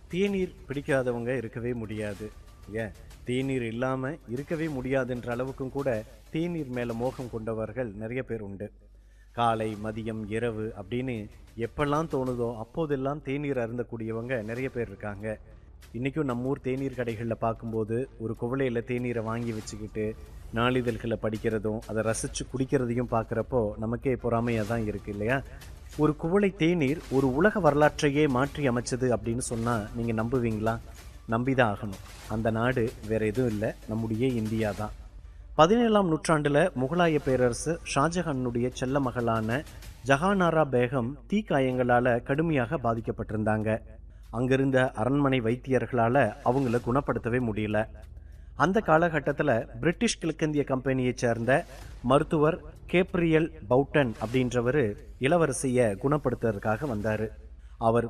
தேநீர் பிடிக்காதவங்க இருக்கவே முடியாது ஏன் தேநீர் இல்லாமல் இருக்கவே முடியாதுன்ற அளவுக்கும் கூட தேநீர் மேலே மோகம் கொண்டவர்கள் நிறைய பேர் உண்டு காலை மதியம் இரவு அப்படின்னு எப்பெல்லாம் தோணுதோ அப்போதெல்லாம் தேநீர் அருந்தக்கூடியவங்க நிறைய பேர் இருக்காங்க இன்றைக்கும் நம்ம ஊர் தேநீர் கடைகளில் பார்க்கும்போது ஒரு குவளையில் தேநீரை வாங்கி வச்சுக்கிட்டு நாளிதழ்களை படிக்கிறதும் அதை ரசித்து குடிக்கிறதையும் பார்க்குறப்போ நமக்கே பொறாமையாக தான் இருக்குது இல்லையா ஒரு குவளை தேநீர் ஒரு உலக வரலாற்றையே மாற்றி அமைச்சது அப்படின்னு சொன்னால் நீங்கள் நம்புவீங்களா நம்பிதான் ஆகணும் அந்த நாடு வேற எதுவும் இல்லை நம்முடைய இந்தியா தான் பதினேழாம் நூற்றாண்டில் முகலாய பேரரசு ஷாஜஹானுடைய செல்ல மகளான ஜஹானாரா பேகம் தீக்காயங்களால் கடுமையாக பாதிக்கப்பட்டிருந்தாங்க அங்கிருந்த அரண்மனை வைத்தியர்களால் அவங்கள குணப்படுத்தவே முடியல அந்த காலகட்டத்தில் பிரிட்டிஷ் கிழக்கிந்திய கம்பெனியைச் சேர்ந்த மருத்துவர் கேப்ரியல் பவுட்டன் அப்படின்றவர் இளவரசியை குணப்படுத்துறதுக்காக வந்தார் அவர்